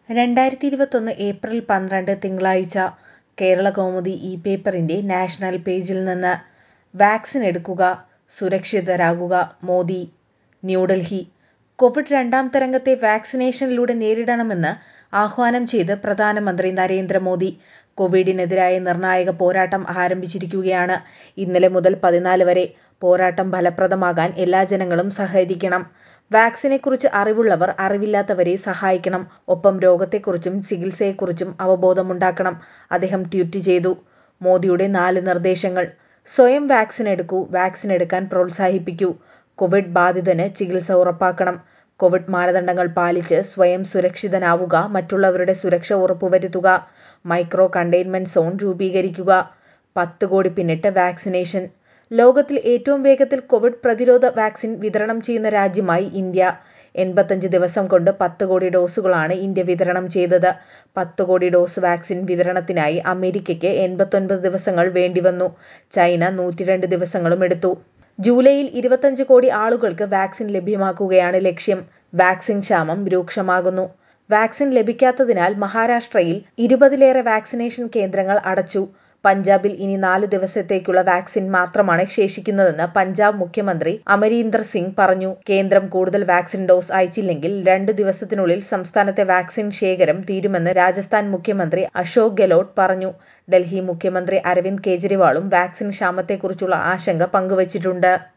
രണ്ടായിരത്തി ഇരുപത്തൊന്ന് ഏപ്രിൽ പന്ത്രണ്ട് തിങ്കളാഴ്ച കേരള കൗമുദി ഇ പേപ്പറിന്റെ നാഷണൽ പേജിൽ നിന്ന് വാക്സിൻ എടുക്കുക സുരക്ഷിതരാകുക മോദി ന്യൂഡൽഹി കോവിഡ് രണ്ടാം തരംഗത്തെ വാക്സിനേഷനിലൂടെ നേരിടണമെന്ന് ആഹ്വാനം ചെയ്ത് പ്രധാനമന്ത്രി നരേന്ദ്രമോദി കോവിഡിനെതിരായ നിർണായക പോരാട്ടം ആരംഭിച്ചിരിക്കുകയാണ് ഇന്നലെ മുതൽ പതിനാല് വരെ പോരാട്ടം ഫലപ്രദമാകാൻ എല്ലാ ജനങ്ങളും സഹകരിക്കണം വാക്സിനെക്കുറിച്ച് അറിവുള്ളവർ അറിവില്ലാത്തവരെ സഹായിക്കണം ഒപ്പം രോഗത്തെക്കുറിച്ചും ചികിത്സയെക്കുറിച്ചും അവബോധമുണ്ടാക്കണം അദ്ദേഹം ട്വീറ്റ് ചെയ്തു മോദിയുടെ നാല് നിർദ്ദേശങ്ങൾ സ്വയം വാക്സിൻ എടുക്കൂ വാക്സിൻ എടുക്കാൻ പ്രോത്സാഹിപ്പിക്കൂ കോവിഡ് ബാധിതന് ചികിത്സ ഉറപ്പാക്കണം കോവിഡ് മാനദണ്ഡങ്ങൾ പാലിച്ച് സ്വയം സുരക്ഷിതനാവുക മറ്റുള്ളവരുടെ സുരക്ഷ ഉറപ്പുവരുത്തുക മൈക്രോ കണ്ടെയ്ൻമെന്റ് സോൺ രൂപീകരിക്കുക പത്ത് കോടി പിന്നിട്ട് വാക്സിനേഷൻ ലോകത്തിൽ ഏറ്റവും വേഗത്തിൽ കോവിഡ് പ്രതിരോധ വാക്സിൻ വിതരണം ചെയ്യുന്ന രാജ്യമായി ഇന്ത്യ എൺപത്തഞ്ച് ദിവസം കൊണ്ട് പത്ത് കോടി ഡോസുകളാണ് ഇന്ത്യ വിതരണം ചെയ്തത് പത്ത് കോടി ഡോസ് വാക്സിൻ വിതരണത്തിനായി അമേരിക്കയ്ക്ക് എൺപത്തൊൻപത് ദിവസങ്ങൾ വേണ്ടിവന്നു ചൈന നൂറ്റിരണ്ട് ദിവസങ്ങളും എടുത്തു ജൂലൈയിൽ ഇരുപത്തഞ്ച് കോടി ആളുകൾക്ക് വാക്സിൻ ലഭ്യമാക്കുകയാണ് ലക്ഷ്യം വാക്സിൻ ക്ഷാമം രൂക്ഷമാകുന്നു വാക്സിൻ ലഭിക്കാത്തതിനാൽ മഹാരാഷ്ട്രയിൽ ഇരുപതിലേറെ വാക്സിനേഷൻ കേന്ദ്രങ്ങൾ അടച്ചു പഞ്ചാബിൽ ഇനി നാല് ദിവസത്തേക്കുള്ള വാക്സിൻ മാത്രമാണ് ശേഷിക്കുന്നതെന്ന് പഞ്ചാബ് മുഖ്യമന്ത്രി അമരീന്ദർ സിംഗ് പറഞ്ഞു കേന്ദ്രം കൂടുതൽ വാക്സിൻ ഡോസ് അയച്ചില്ലെങ്കിൽ രണ്ടു ദിവസത്തിനുള്ളിൽ സംസ്ഥാനത്തെ വാക്സിൻ ശേഖരം തീരുമെന്ന് രാജസ്ഥാൻ മുഖ്യമന്ത്രി അശോക് ഗെലോട്ട് പറഞ്ഞു ഡൽഹി മുഖ്യമന്ത്രി അരവിന്ദ് കെജ്രിവാളും വാക്സിൻ ക്ഷാമത്തെക്കുറിച്ചുള്ള ആശങ്ക പങ്കുവച്ചിട്ടുണ്ട്